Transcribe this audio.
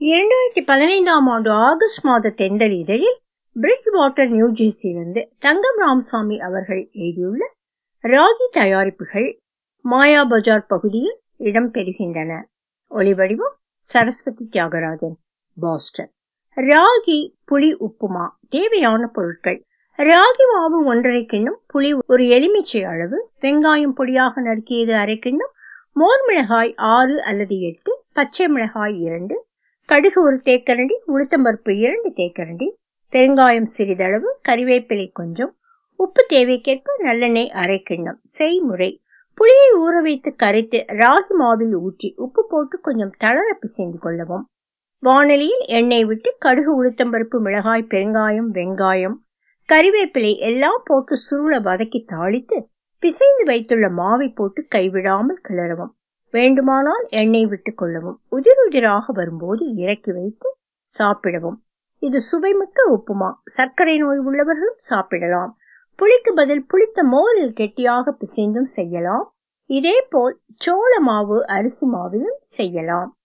இரண்டாயிரத்தி பதினைந்தாம் ஆண்டு ஆகஸ்ட் மாத தென்றல் இதழில் பிரிட்ஜ் வாட்டர் நியூஜெர்சியிலிருந்து தங்கம் ராமசாமி அவர்கள் எழுதியுள்ள ராகி தயாரிப்புகள் மாயா பஜார் பகுதியில் இடம்பெறுகின்றன ஒலிவடிவம் சரஸ்வதி தியாகராஜன் பாஸ்டன் ராகி புளி உப்புமா தேவையான பொருட்கள் ராகி மாவு ஒன்றரை கிண்ணம் புளி ஒரு எலுமிச்சை அளவு வெங்காயம் பொடியாக நறுக்கியது அரை கிண்ணம் மோர் மிளகாய் ஆறு அல்லது எட்டு பச்சை மிளகாய் இரண்டு கடுகு ஒரு தேக்கரண்டி உளுத்தம்பருப்பு இரண்டு தேக்கரண்டி பெருங்காயம் சிறிதளவு கறிவேப்பிலை கொஞ்சம் உப்பு தேவைக்கேற்ப நல்லெண்ணெய் அரை கிண்ணம் செய்முறை புளியை ஊற வைத்து கரைத்து ராகி மாவில் ஊற்றி உப்பு போட்டு கொஞ்சம் தளர பிசைந்து கொள்ளவும் வானலியில் எண்ணெய் விட்டு கடுகு உளுத்தம்பருப்பு மிளகாய் பெருங்காயம் வெங்காயம் கறிவேப்பிலை எல்லாம் போட்டு சுருள வதக்கி தாளித்து பிசைந்து வைத்துள்ள மாவை போட்டு கைவிடாமல் கிளறவும் வேண்டுமானால் எண்ணெய் விட்டு கொள்ளவும் உதிர் உதிராக வரும்போது இறக்கி வைத்து சாப்பிடவும் இது சுவைமிக்க உப்புமா சர்க்கரை நோய் உள்ளவர்களும் சாப்பிடலாம் புளிக்கு பதில் புளித்த மோரில் கெட்டியாக பிசைந்தும் செய்யலாம் இதே போல் சோள மாவு அரிசி மாவிலும் செய்யலாம்